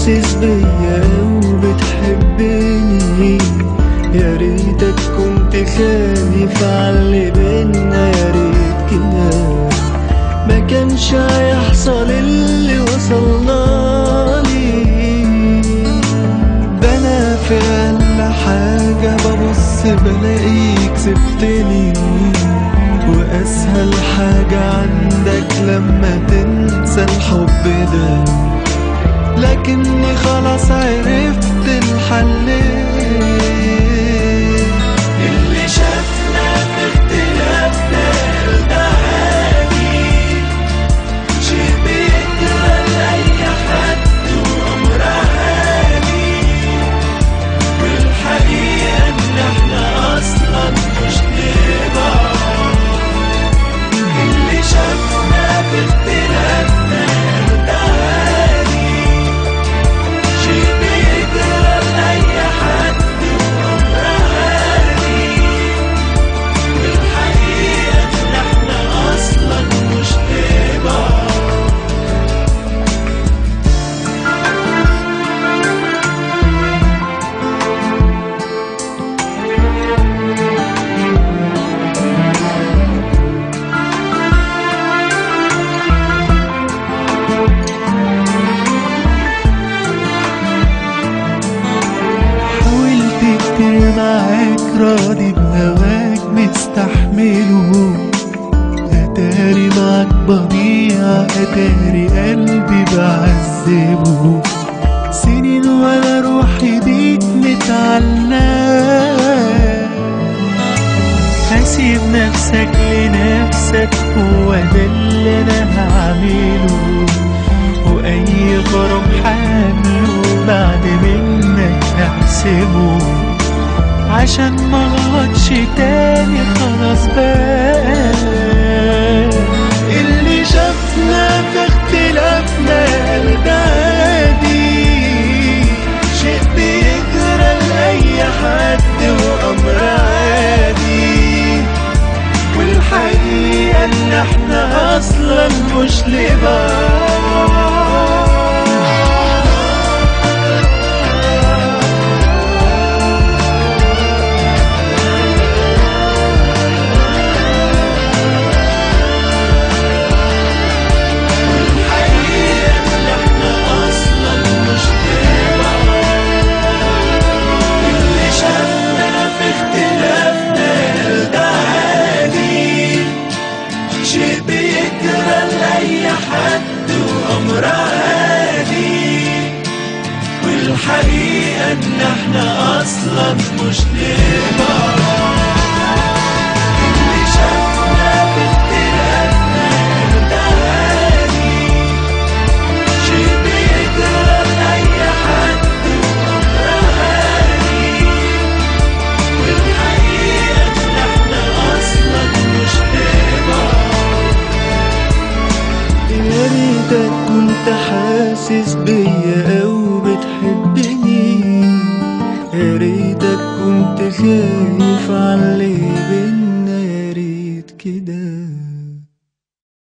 حاسس بيا وبتحبني يا ريتك كنت خايف عاللي بينا يا ريت كده ما كانش هيحصل اللي وصلنا لي ده انا في اقل حاجة ببص بلاقيك سبتني واسهل حاجة عندك لما تنسى الحب ده لكني خلاص عرفت الحل اللي شافنا في اختلافنا ده عادي شيء بيجرى لأي حد وأمر عادي والحقيقة إن إحنا أصلا مش لبعض اللي شافنا في اختلافنا ده عادي شيء بيجرى لأي حد وأمر عادي والحقيقة إن إحنا أصلا مش لبعض حاولت كتير معاك راضي بهواك مستحمله اتاري معاك بضيع اتاري قلبي بعذبه سنين وانا روحي بيك متعلق هسيب نفسك لنفسك هو ده اللي انا هعمله واي غرام حامله بعد منك احسبه عشان ما غلطش تاني خلاص بقى اللي شافنا في اختلافنا ده عادي شيء بيجرى لأي حد وأمر عادي والحقيقة إن إحنا أصلا مش لبعض والحقيقة إن إحنا أصلا مش لبعض اللي شافنا في اختلافنا ده عادي شيء بيجرى لأي حد وأمر عادي والحقيقة إن إحنا أصلا مش لبعض اللي شافنا في اختلافنا ده عادي شيء بيجرى لأي حد وأمر عادي والحقيقة إن إحنا أصلا مش لبعض يا ريتك كنت حاسس بيا أو بتحبني يا ريتك كنت خايف عاللي بينا يا ريت كده